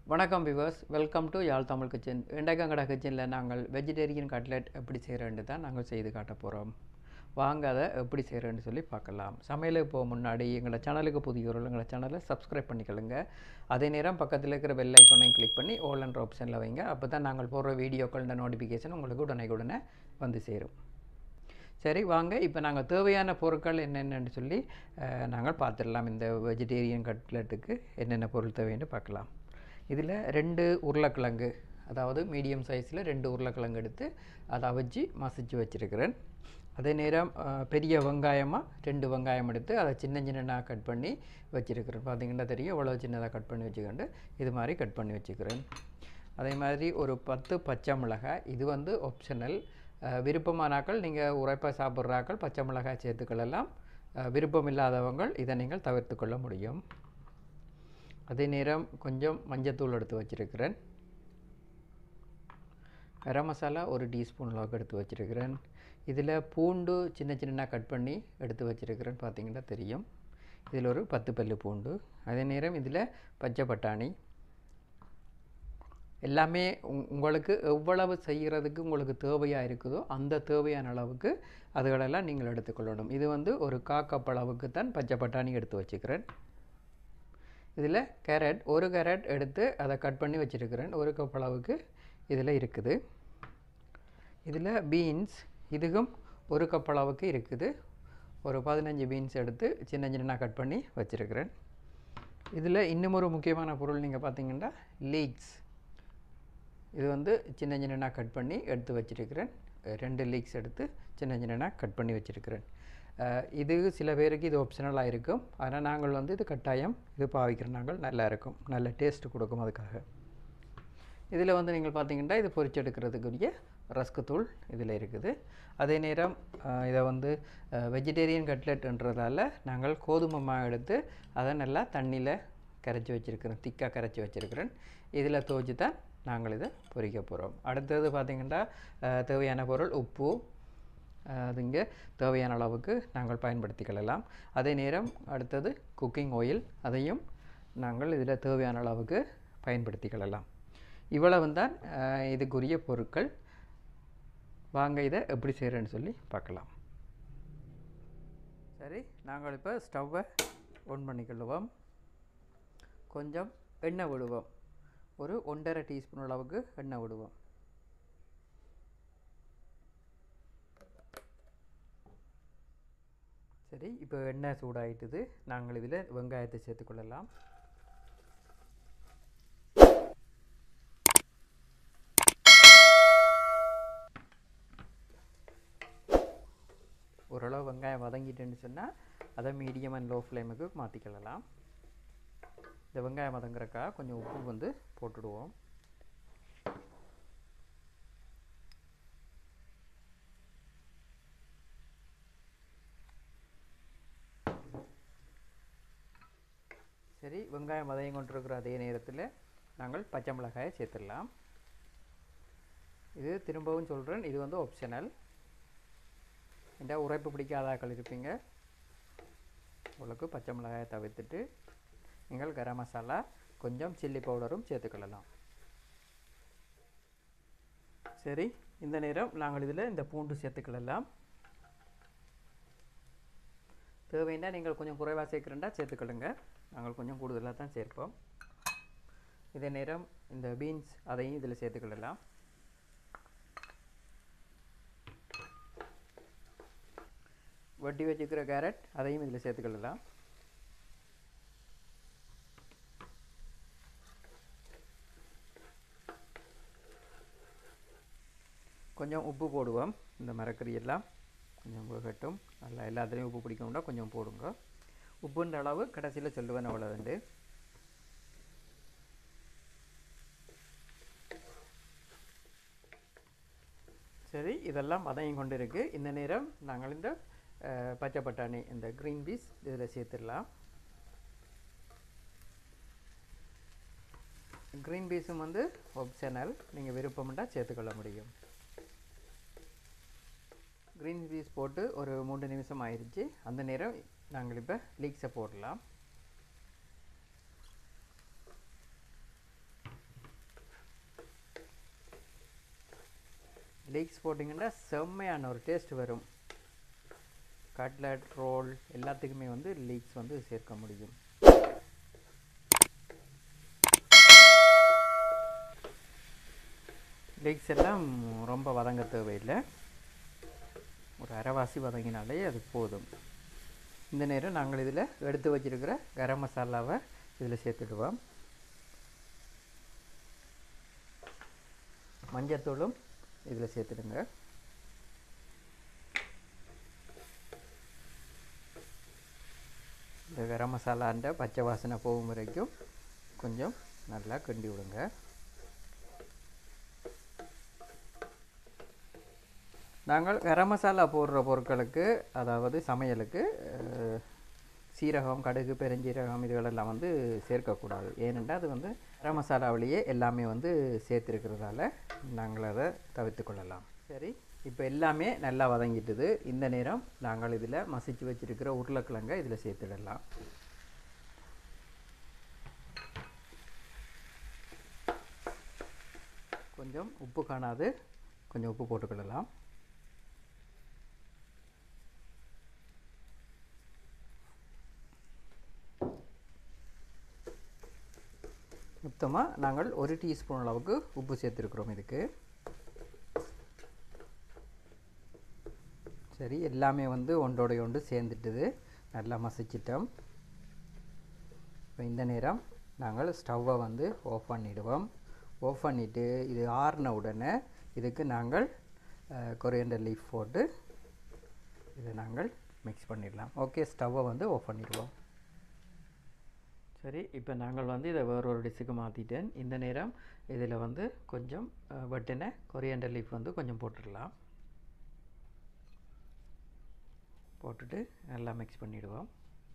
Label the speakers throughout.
Speaker 1: வணக்கம் viewers welcome to Yazh Tamil kitchen இண்டக்கங்கடா கிச்சனில் நாங்கள் வெஜிடேரியன் கட்லெட் எப்படி செய்கிறேன்னு தான் நாங்கள் செய்து காட்ட போகிறோம் வாங்க அதை எப்படி செய்கிறேன்னு சொல்லி பார்க்கலாம் சமையலுக்கு போக முன்னாடி எங்களோட சேனலுக்கு புதியவர்கள் எங்களோட சேனலை சப்ஸ்கிரைப் பண்ணிக்கொள்ளுங்க அதே நேரம் பக்கத்தில் இருக்கிற பெல் ஐக்கனையும் கிளிக் பண்ணி ஓல் என்ற ஆப்ஷனில் வைங்க அப்போ தான் நாங்கள் போடுற வீடியோக்களோட நோட்டிஃபிகேஷன் உங்களுக்கு உடனே உடனே வந்து சேரும் சரி வாங்க இப்போ நாங்கள் தேவையான பொருட்கள் என்னென்னு சொல்லி அஹ், நாங்கள் பார்த்துடலாம் இந்த வெஜிடேரியன் கட்லெட்டுக்கு என்னென்ன பொருள் தேவைன்னு பார்க்கலாம் இதில் ரெண்டு உருளைக்கிழங்கு அதாவது மீடியம் சைஸில் ரெண்டு உருளைக்கிழங்கு எடுத்து அதை அவிச்சு மசிச்சு வச்சுருக்கிறேன் அதே நேரம் அஹ், பெரிய வெங்காயமாக ரெண்டு வெங்காயம் எடுத்து அதை சின்ன சின்னதாக கட் பண்ணி வச்சுருக்கிறேன் பார்த்தீங்கன்னா தெரியும் எவ்வளோ சின்னதாக கட் பண்ணி வச்சுக்கிண்டு இது மாதிரி கட் பண்ணி வச்சுக்கிறேன் அதே மாதிரி ஒரு பத்து பச்சை மிளகாய் இது வந்து ஆப்ஷனல் விருப்பமானாக்கள் நீங்கள் உரைப்பாக சாப்பிட்றாக்கள் பச்சை மிளகாய் சேர்த்துக்கொள்ளலாம் அஹ், விருப்பம் இல்லாதவங்க இதை நீங்கள் தவிர்த்து கொள்ள முடியும் அதே நேரம் கொஞ்சம் மஞ்சத்தூள் எடுத்து வச்சிருக்கிறேன் கரம் மசாலா ஒரு டீஸ்பூன் அளவுக்கு எடுத்து வச்சிருக்கிறேன் இதில் பூண்டு சின்ன சின்னதாக கட் பண்ணி எடுத்து வச்சிருக்கிறேன் பார்த்தீங்கன்னா தெரியும் இதில் ஒரு பத்து பல்லு பூண்டு அதே நேரம் இதில் பச்சை பட்டாணி எல்லாமே உங்- உங்களுக்கு எவ்வளவு செய்கிறதுக்கு உங்களுக்கு தேவையாக இருக்குதோ அந்த தேவையான அளவுக்கு அதுகளெல்லாம் நீங்கள் எடுத்துக்கொள்ளணும் இது வந்து ஒரு கா கப் அளவுக்கு தான் பச்சை பட்டாணி எடுத்து வச்சுக்கிறேன் இதில் கேரட் ஒரு கேரட் எடுத்து அதை கட் பண்ணி வச்சுருக்கிறேன் ஒரு கப் அளவுக்கு இதில் இருக்குது இதில் பீன்ஸ் இதுக்கும் ஒரு கப் அளவுக்கு இருக்குது ஒரு பதினஞ்சு பீன்ஸ் எடுத்து சின்ன சின்னதாக கட் பண்ணி வச்சுருக்கிறேன் இதில் இன்னும் ஒரு முக்கியமான பொருள் நீங்கள் பார்த்தீங்கன்னா லீக்ஸ் இது வந்து சின்ன சின்னதாக கட் பண்ணி எடுத்து வச்சிருக்கிறேன் அஹ் ரெண்டு லீக்ஸ் எடுத்து சின்ன சின்னதாக கட் பண்ணி வச்சிருக்கிறேன் அஹ் இது சில பேருக்கு இது ஆப்ஷனலாக இருக்கும் ஆனால் நாங்கள் வந்து இது கட்டாயம் இது பாவிக்கிற நாங்கள் நல்லா இருக்கும் நல்ல டேஸ்ட் கொடுக்கும் அதுக்காக இதில் வந்து நீங்கள் பார்த்தீங்கன்னா இது பொரிச்செடுக்கிறதுக்குரிய ரஸ்க்கு தூள் இதில் இருக்குது அதே நேரம் அஹ், இதை வந்து வெஜிடேரியன் கட்லெட்ன்றதால நாங்கள் கோதுமை மாவு எடுத்து அதை நல்லா தண்ணியில் கரைச்சி வச்சுருக்கிறேன் திக்காக கரைச்சி வச்சுருக்கிறேன் இதில் துவச்சி தான் நாங்கள் இதை பொரிக்க போகிறோம் அடுத்தது பார்த்திங்கன்னா அஹ், தேவையான பொருள் உப்பு அஹ், அது இங்கே தேவையான அளவுக்கு நாங்கள் பயன்படுத்திக்கொள்ளலாம் அதே நேரம் அடுத்தது குக்கிங் ஆயில் அதையும் நாங்கள் இதில் தேவையான அளவுக்கு பயன்படுத்திக்கொள்ளலாம் இவ்வளவு தான் அஹ், இதுக்குரிய பொருட்கள் வாங்க இதை எப்படி செய்கிறேன்னு சொல்லி பார்க்கலாம் சரி நாங்கள் இப்போ ஸ்டவ்வை ஆன் பண்ணிக்கொள்ளுவோம் கொஞ்சம் எண்ணெய் விடுவோம் ஒரு ஒன்றரை டீஸ்பூன் அளவுக்கு எண்ணெய் விடுவோம் சரி இப்போ எண்ணெய் சூடாயிட்டுது நாங்கள் இதில் வெங்காயத்தை சேர்த்துக்கொள்ளலாம் ஓரளவு வெங்காயம் வதங்கிட்டுன்னு சொன்னால் அதை மீடியம் அண்ட் லோ ஃப்ளேமுக்கு மாற்றிக்கொள்ளலாம் இந்த வெங்காயம் வதங்குறக்கா கொஞ்சம் உப்பு வந்து போட்டுடுவோம் சரி வெங்காயம் வதங்கி கொண்டிருக்கிற அதே நேரத்தில் நாங்கள் பச்சை மிளகாயை சேர்த்துடலாம் இது திரும்பவும் சொல்கிறேன் இது வந்து ஆப்ஷனல் இந்த உரைப்பு பிடிக்காதாக்கள் இருப்பீங்க உங்களுக்கு பச்சை மிளகாயை தவிர்த்துட்டு நீங்கள் கரம் மசாலா கொஞ்சம் சில்லி பவுடரும் சேர்த்துக்கொள்ளலாம் சரி இந்த நேரம் நாங்கள் இதில் இந்த பூண்டு சேர்த்துக்கொள்ளலாம் தேவைன்னா நீங்கள் கொஞ்சம் குறைவாக சேர்க்குறேன்டா சேர்த்துக்கொள்ளுங்க நாங்கள் கொஞ்சம் கூடுதலாக தான் சேர்ப்போம் இதே நேரம் இந்த பீன்ஸ் அதையும் இதில் சேர்த்துக்கொள்ளலாம் வட்டி வச்சுக்கிற கேரட் அதையும் இதில் சேர்த்துக்கொள்ளலாம் கொஞ்சம் உப்பு போடுவோம் இந்த மரக்கறி எல்லாம் கொஞ்சம் வேகட்டும் நல்லா எல்லாத்துலேயும் உப்பு பிடிக்கணும்னா கொஞ்சம் போடுங்க உப்புன்ற அளவு கடைசியில் சொல்லுவேன் அவ்வளோதுண்டு சரி இதெல்லாம் வதங்கி கொண்டு இருக்கு இந்த நேரம் நாங்கள் இந்த அஹ், பச்சை பட்டாணி இந்த க்ரீன் பீஸ் இதில் சேர்த்துடலாம் க்ரீன் பீஸும் வந்து ஆப்ஷனல் நீங்கள் விருப்பம்ண்டா சேர்த்துக்கொள்ள முடியும் க்ரீன் பீஸ் போட்டு ஒரு மூன்று நிமிஷம் ஆயிடுச்சு அந்த நேரம் நாங்கள் இப்போ லீக்ஸை போடலாம் லீக்ஸ் போட்டிங்கன்னா செம்மையான ஒரு டேஸ்ட் வரும் கட்லட் ரோல் எல்லாத்துக்குமே வந்து லீக்ஸ் வந்து சேர்க்க முடியும் லீக்ஸ் எல்லாம் ரொம்ப வதங்க தேவையில்லை ஒரு அரைவாசி வதங்கினாலே அது போதும் இந்த நேரம் நாங்கள் இதில் எடுத்து வச்சிருக்கிற கரம் மசாலாவை இதில் சேர்த்துடுவோம் மஞ்சத்தூளும் இதில் சேர்த்துடுங்க இந்த கரம் மசாலான்ற பச்சை வாசனை போகும் வரைக்கும் கொஞ்சம் நல்லா கிண்டி விடுங்க நாங்கள் கரம் மசாலா போடுற பொருட்களுக்கு அதாவது சமையலுக்கு அஹ், சீரகம் கடுகு பெருஞ்சீரகம் இதுகளெல்லாம் வந்து சேர்க்கக்கூடாது ஏனென்றால் அது வந்து கரம் மசாலாவிலேயே எல்லாமே வந்து சேர்த்துருக்கிறதால நாங்கள் அதை தவிர்த்து கொள்ளலாம் சரி இப்போ எல்லாமே நல்லா வதங்கிட்டுது இந்த நேரம் நாங்கள் இதில் மசிச்சு வச்சிருக்கிற உருளைக்கிழங்கை இதில் சேர்த்துடலாம் கொஞ்சம் உப்பு காணாது கொஞ்சம் உப்பு போட்டுக்கொள்ளலாம் மொத்தமாக நாங்கள் ஒரு டீஸ்பூன் அளவுக்கு உப்பு சேர்த்துருக்குறோம் இதுக்கு சரி எல்லாமே வந்து ஒன்றோடைய ஒன்று சேர்ந்துட்டுது நல்லா மசிச்சிட்டோம் இப்போ இந்த நேரம் நாங்கள் ஸ்டவ்வை வந்து ஆஃப் பண்ணிடுவோம் ஆஃப் பண்ணிவிட்டு இது ஆறின உடனே இதுக்கு நாங்கள் கொரியண்டர் லீஃப் போட்டு இதை நாங்கள் மிக்ஸ் பண்ணிடலாம் ஓகே ஸ்டவ்வை வந்து ஆஃப் பண்ணிடுவோம் சரி இப்போ நாங்கள் வந்து இதை வேற ஒரு டிஷ்ஷுக்கு மாற்றிட்டேன் இந்த நேரம் இதில் வந்து கொஞ்சம் வெட்டின கொரியண்டர் லீஃப் வந்து கொஞ்சம் போட்டுடலாம் போட்டுட்டு நல்லா மிக்ஸ் பண்ணிவிடுவோம்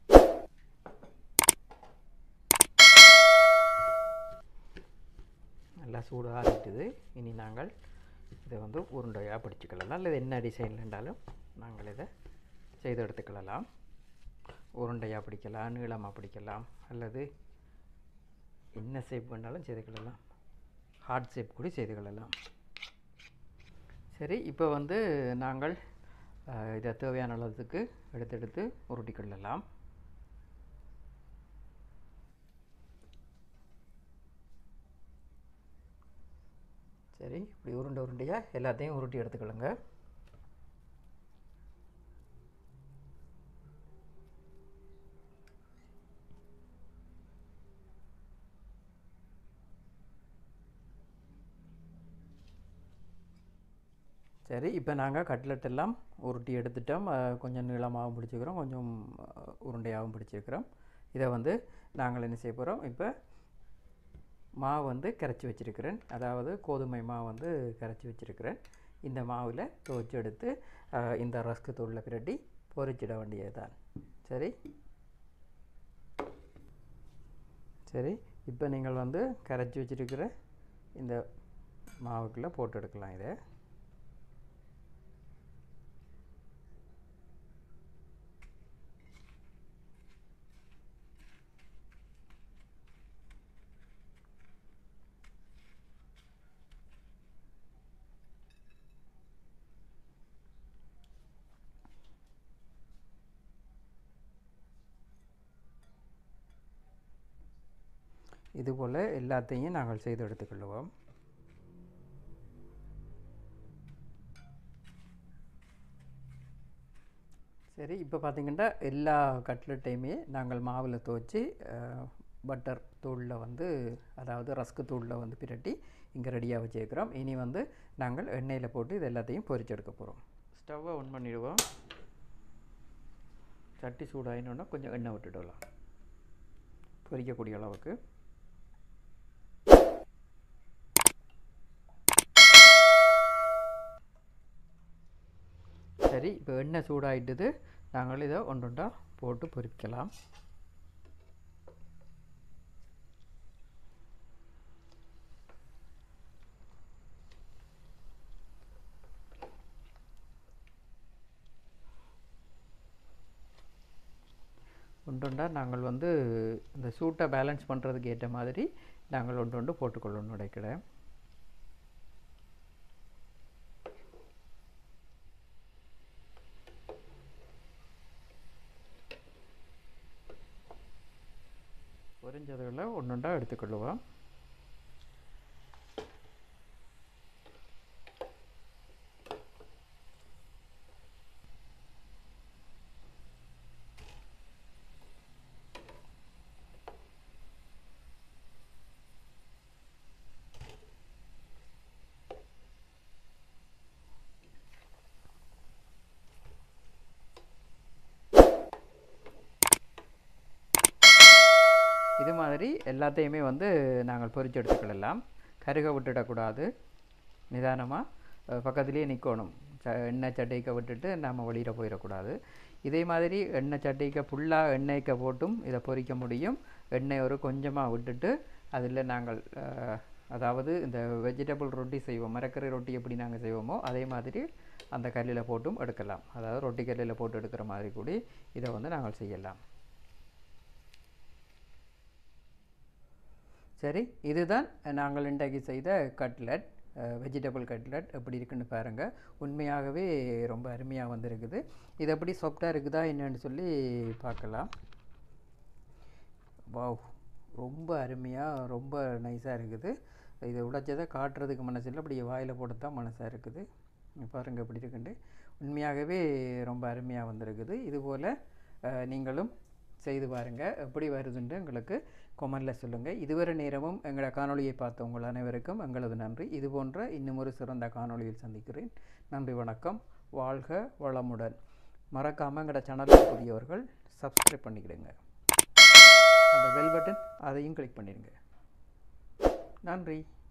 Speaker 1: நல்லா சூடு ஆறிட்டுது இனி நாங்கள் இதை வந்து உருண்டையாக பிடிச்சிக்கலாம் அல்லது என்ன டிசைனில் இருந்தாலும் நாங்கள் இதை செய்து எடுத்துக்கொள்ளலாம் உருண்டையாக பிடிக்கலாம் நீளமாக பிடிக்கலாம் அல்லது என்ன ஷேப் வேணாலும் செய்து கொள்ளலாம் ஹார்ட் ஷேப் கூட செய்து கொள்ளலாம் சரி இப்போ வந்து நாங்கள் அஹ், இதை தேவையான அளவுக்கு எடுத்து எடுத்து உருட்டி கொள்ளலாம் சரி இப்படி உருண்டை உருண்டையாக எல்லாத்தையும் உருட்டி எடுத்துக்கொள்ளுங்க சரி இப்போ நாங்கள் கட்லெட் எல்லாம் உருட்டி எடுத்துட்டோம் அஹ், கொஞ்சம் நீளமாகவும் பிடிச்சிக்கிறோம் கொஞ்சம் அஹ், உருண்டையாகவும் பிடிச்சிருக்கிறோம் இதை வந்து நாங்கள் என்ன செய்ய போகிறோம் இப்போ மாவு வந்து கரைச்சி வச்சிருக்கிறேன் அதாவது கோதுமை மாவு வந்து கரைச்சி வச்சிருக்கிறேன் இந்த மாவில் துவச்சி எடுத்து அஹ், இந்த ரஸ்க்கு தூளில் பிரட்டி பொரிச்சிட வேண்டியதுதான் சரி சரி இப்போ நீங்கள் வந்து கரைச்சி வச்சிருக்கிற இந்த மாவுக்குள்ளே போட்டு எடுக்கலாம் இதை இதுபோல் எல்லாத்தையும் நாங்கள் செய்து எடுத்துக்கொள்வோம் சரி இப்போ பார்த்தீங்கன்னா எல்லா கட்லெட்டையுமே நாங்கள் மாவில் துவச்சி பட்டர் தூளில் வந்து அதாவது ரஸ்க்கு தூளில் வந்து பிரட்டி இங்கே ரெடியாக வச்சுருக்கிறோம் இனி வந்து நாங்கள் எண்ணெயில் போட்டு இது எல்லாத்தையும் பொரிச்செடுக்க போகிறோம் ஸ்டவ்வை ஆன் பண்ணிடுவோம் சட்டி சூடாயினோன்னா கொஞ்சம் எண்ணெய் விட்டுடலாம் பொரிக்கக்கூடிய அளவுக்கு சரி இப்போ எண்ணெய் சூடாயிட்டுது நாங்கள் இதை ஒன்றொண்டா போட்டு பொரிக்கலாம் ஒன்றொண்டா நாங்கள் வந்து இந்த சூட்டை பேலன்ஸ் பண்ணுறதுக்கு ஏற்ற மாதிரி நாங்கள் ஒன்று ஒன்று போட்டுக்கொள்ளணும் உடைக்கடை பொரிஞ்சதுகளை ஒன்றுண்டா எடுத்துக்கொள்ளுவோம் இது மாதிரி எல்லாத்தையுமே வந்து நாங்கள் பொரிச்சு எடுத்துக்கொள்ளலாம் கருக விட்டுடக்கூடாது நிதானமாக பக்கத்துலேயே நிற்கணும் ச எண்ணெய் சட்டிக்க விட்டுட்டு நம்ம வெளியில் போயிடக்கூடாது இதே மாதிரி எண்ணெய் சட்டிக்க ஃபுல்லாக எண்ணெய்க்க போட்டும் இதை பொரிக்க முடியும் எண்ணெய் ஒரு கொஞ்சமாக விட்டுட்டு அதில் நாங்கள் அஹ், அதாவது இந்த வெஜிடபிள் ரொட்டி செய்வோம் மரக்கறி ரொட்டி எப்படி நாங்கள் செய்வோமோ அதே மாதிரி அந்த கல்லில் போட்டும் எடுக்கலாம் அதாவது ரொட்டி கல்லில் போட்டு எடுக்கிற மாதிரி கூடி இதை வந்து நாங்கள் செய்யலாம் சரி இதுதான் நாங்கள் இன்றைக்கு செய்த கட்லட் வெஜிடபிள் கட்லட் எப்படி இருக்குன்னு பாருங்கள் உண்மையாகவே ரொம்ப அருமையாக வந்திருக்குது இது எப்படி சாஃப்டாக இருக்குதா என்னன்னு சொல்லி பார்க்கலாம் வாவ் ரொம்ப அருமையாக ரொம்ப நைஸாக இருக்குது இதை உடைச்சதை காட்டுறதுக்கு மனசு இல்லை அப்படி வாயில் போட தான் மனசாக இருக்குது இங்க பாருங்க எப்படி இருக்குண்டு உண்மையாகவே ரொம்ப அருமையாக வந்திருக்குது இதுபோல் அஹ், நீங்களும் செய்து பாருங்கள் எப்படி வருதுன்னு எங்களுக்கு கொமெண்டில் சொல்லுங்கள் இதுவரை நேரமும் எங்களோட காணொளியை பார்த்த உங்கள் அனைவருக்கும் எங்களது நன்றி இது போன்ற இன்னும் ஒரு சிறந்த காணொளியில் சந்திக்கிறேன் நன்றி வணக்கம் வாழ்க வளமுடன் மறக்காமல் எங்களோட சேனலில் புதியவர்கள் சப்ஸ்கிரைப் பண்ணிக்கிடுங்க அந்த பெல் பட்டன் அதையும் கிளிக் பண்ணிடுங்க நன்றி